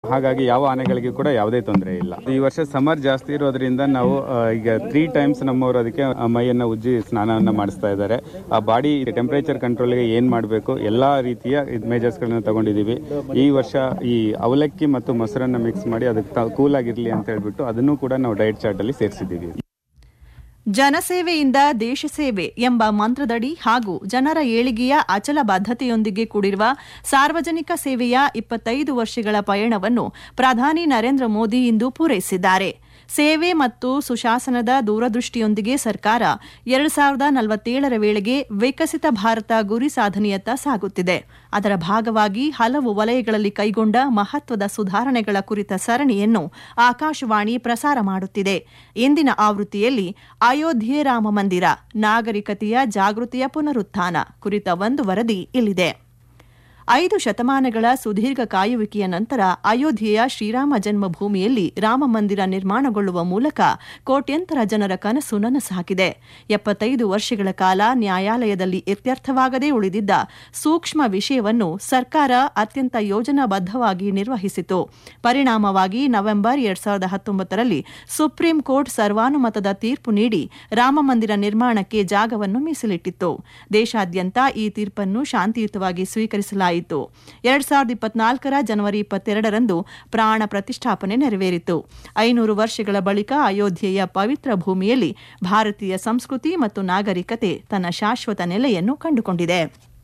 ಹಾಗಾಗಿ ಯಾವ ಆನೆಗಳಿಗೆ ಕೂಡ ಯಾವುದೇ ತೊಂದರೆ ಇಲ್ಲ ಈ ವರ್ಷ ಸಮರ್ ಜಾಸ್ತಿ ಇರೋದ್ರಿಂದ ನಾವು ಆ, ಈಗ ತ್ರೀ ಟೈಮ್ಸ್ ನಮ್ಮವರು ಅದಕ್ಕೆ ಆ, ಮೈಯನ್ನ ಉಜ್ಜಿ ಸ್ನಾನವನ್ನ ಮಾಡಿಸ್ತಾ ಇದ್ದಾರೆ ಆ ಬಾಡಿ ಟೆಂಪರೇಚರ್ ಕಂಟ್ರೋಲ್ಗೆ ಏನ್ ಮಾಡಬೇಕು ಎಲ್ಲಾ ರೀತಿಯ ಮೇಜರ್ಸ್ ಗಳನ್ನ ತಗೊಂಡಿದೀವಿ ಈ ವರ್ಷ ಈ ಅವಲಕ್ಕಿ ಮತ್ತು ಮೊಸರನ್ನ ಮಿಕ್ಸ್ ಮಾಡಿ ಅದಕ್ಕೆ ಕೂಲ್ ಆಗಿರ್ಲಿ ಅಂತ ಹೇಳ್ಬಿಟ್ಟು ಅದನ್ನು ಕೂಡ ನಾವು ಡಯಟ್ ಚಾರ್ಟ್ ಅಲ್ಲಿ ಸೇರಿಸಿದ್ದೀವಿ ಜನಸೇವೆಯಿಂದ ದೇಶ ಸೇವೆ ಎಂಬ ಮಂತ್ರದಡಿ ಹಾಗೂ ಜನರ ಏಳಿಗೆಯ ಅಚಲ ಬದ್ಧತೆಯೊಂದಿಗೆ ಕೂಡಿರುವ ಸಾರ್ವಜನಿಕ ಸೇವೆಯ ಇಪ್ಪತ್ತೈದು ವರ್ಷಗಳ ಪಯಣವನ್ನು ಪ್ರಧಾನಿ ನರೇಂದ್ರ ಮೋದಿ ಇಂದು ಪೂರೈಸಿದ್ದಾರೆ ಸೇವೆ ಮತ್ತು ಸುಶಾಸನದ ದೂರದೃಷ್ಟಿಯೊಂದಿಗೆ ಸರ್ಕಾರ ಎರಡು ಸಾವಿರದ ನಲವತ್ತೇಳರ ವೇಳೆಗೆ ವಿಕಸಿತ ಭಾರತ ಗುರಿ ಸಾಧನೆಯತ್ತ ಸಾಗುತ್ತಿದೆ ಅದರ ಭಾಗವಾಗಿ ಹಲವು ವಲಯಗಳಲ್ಲಿ ಕೈಗೊಂಡ ಮಹತ್ವದ ಸುಧಾರಣೆಗಳ ಕುರಿತ ಸರಣಿಯನ್ನು ಆಕಾಶವಾಣಿ ಪ್ರಸಾರ ಮಾಡುತ್ತಿದೆ ಇಂದಿನ ಆವೃತ್ತಿಯಲ್ಲಿ ಅಯೋಧ್ಯೆ ರಾಮ ಮಂದಿರ ನಾಗರಿಕತೆಯ ಜಾಗೃತಿಯ ಪುನರುತ್ಥಾನ ಕುರಿತ ಒಂದು ವರದಿ ಇಲ್ಲಿದೆ ಐದು ಶತಮಾನಗಳ ಸುದೀರ್ಘ ಕಾಯುವಿಕೆಯ ನಂತರ ಅಯೋಧ್ಯೆಯ ಶ್ರೀರಾಮ ಜನ್ಮಭೂಮಿಯಲ್ಲಿ ರಾಮ ಮಂದಿರ ನಿರ್ಮಾಣಗೊಳ್ಳುವ ಮೂಲಕ ಕೋಟ್ಯಂತರ ಜನರ ಕನಸು ನನಸಾಗಿದೆ ಎಪ್ಪತ್ತೈದು ವರ್ಷಗಳ ಕಾಲ ನ್ಯಾಯಾಲಯದಲ್ಲಿ ಇತ್ಯರ್ಥವಾಗದೇ ಉಳಿದಿದ್ದ ಸೂಕ್ಷ್ಮ ವಿಷಯವನ್ನು ಸರ್ಕಾರ ಅತ್ಯಂತ ಯೋಜನಾಬದ್ಧವಾಗಿ ನಿರ್ವಹಿಸಿತು ಪರಿಣಾಮವಾಗಿ ನವೆಂಬರ್ ಎರಡ್ ಸಾವಿರದ ಹತ್ತೊಂಬತ್ತರಲ್ಲಿ ಸುಪ್ರೀಂ ಕೋರ್ಟ್ ಸರ್ವಾನುಮತದ ತೀರ್ಪು ನೀಡಿ ರಾಮ ಮಂದಿರ ನಿರ್ಮಾಣಕ್ಕೆ ಜಾಗವನ್ನು ಮೀಸಲಿಟ್ಟಿತ್ತು ದೇಶಾದ್ಯಂತ ಈ ತೀರ್ಪನ್ನು ಶಾಂತಿಯುತವಾಗಿ ಸ್ವೀಕರಿಸಲಾಯಿತು ಎರಡ್ ಸಾವಿರದ ಇಪ್ಪತ್ನಾಲ್ಕರ ಜನವರಿ ಇಪ್ಪತ್ತೆರಡರಂದು ಪ್ರಾಣ ಪ್ರತಿಷ್ಠಾಪನೆ ನೆರವೇರಿತು ಐನೂರು ವರ್ಷಗಳ ಬಳಿಕ ಅಯೋಧ್ಯೆಯ ಪವಿತ್ರ ಭೂಮಿಯಲ್ಲಿ ಭಾರತೀಯ ಸಂಸ್ಕೃತಿ ಮತ್ತು ನಾಗರಿಕತೆ ತನ್ನ ಶಾಶ್ವತ ನೆಲೆಯನ್ನು ಕಂಡುಕೊಂಡಿದೆ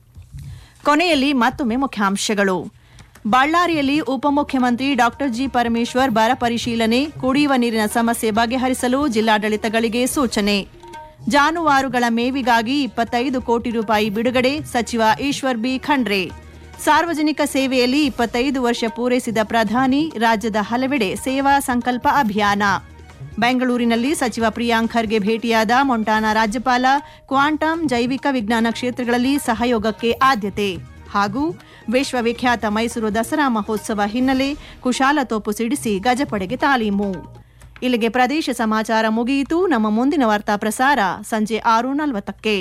ಕೊನೆಯಲ್ಲಿ ಮತ್ತೊಮ್ಮೆ ಮುಖ್ಯಾಂಶಗಳು ಬಳ್ಳಾರಿಯಲ್ಲಿ ಉಪಮುಖ್ಯಮಂತ್ರಿ ಡಾಕ್ಟರ್ ಜಿ ಪರಮೇಶ್ವರ್ ಬರ ಪರಿಶೀಲನೆ ಕುಡಿಯುವ ನೀರಿನ ಸಮಸ್ಯೆ ಬಗೆಹರಿಸಲು ಜಿಲ್ಲಾಡಳಿತಗಳಿಗೆ ಸೂಚನೆ ಜಾನುವಾರುಗಳ ಮೇವಿಗಾಗಿ ಇಪ್ಪತ್ತೈದು ಕೋಟಿ ರೂಪಾಯಿ ಬಿಡುಗಡೆ ಸಚಿವ ಈಶ್ವರ್ ಬಿ ಖಂಡ್ರೆ ಸಾರ್ವಜನಿಕ ಸೇವೆಯಲ್ಲಿ ಇಪ್ಪತ್ತೈದು ವರ್ಷ ಪೂರೈಸಿದ ಪ್ರಧಾನಿ ರಾಜ್ಯದ ಹಲವೆಡೆ ಸೇವಾ ಸಂಕಲ್ಪ ಅಭಿಯಾನ ಬೆಂಗಳೂರಿನಲ್ಲಿ ಸಚಿವ ಪ್ರಿಯಾಂಕ್ ಖರ್ಗೆ ಭೇಟಿಯಾದ ಮೊಂಟಾನಾ ರಾಜ್ಯಪಾಲ ಕ್ವಾಂಟಮ್ ಜೈವಿಕ ವಿಜ್ಞಾನ ಕ್ಷೇತ್ರಗಳಲ್ಲಿ ಸಹಯೋಗಕ್ಕೆ ಆದ್ಯತೆ ಹಾಗೂ ವಿಶ್ವವಿಖ್ಯಾತ ಮೈಸೂರು ದಸರಾ ಮಹೋತ್ಸವ ಹಿನ್ನೆಲೆ ಕುಶಾಲತೋಪು ಸಿಡಿಸಿ ಗಜಪಡೆಗೆ ತಾಲೀಮು ಇಲ್ಲಿಗೆ ಪ್ರದೇಶ ಸಮಾಚಾರ ಮುಗಿಯಿತು ನಮ್ಮ ಮುಂದಿನ ವಾರ್ತಾ ಪ್ರಸಾರ ಸಂಜೆ ಆರು ನಲವತ್ತಕ್ಕೆ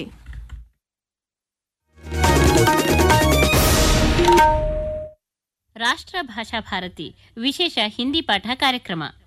ರಾಷ್ಟ್ರ ಭಾಷಾ ಭಾರತಿ ವಿಶೇಷ ಹಿಂದಿ ಪಾಠ ಕಾರ್ಯಕ್ರಮ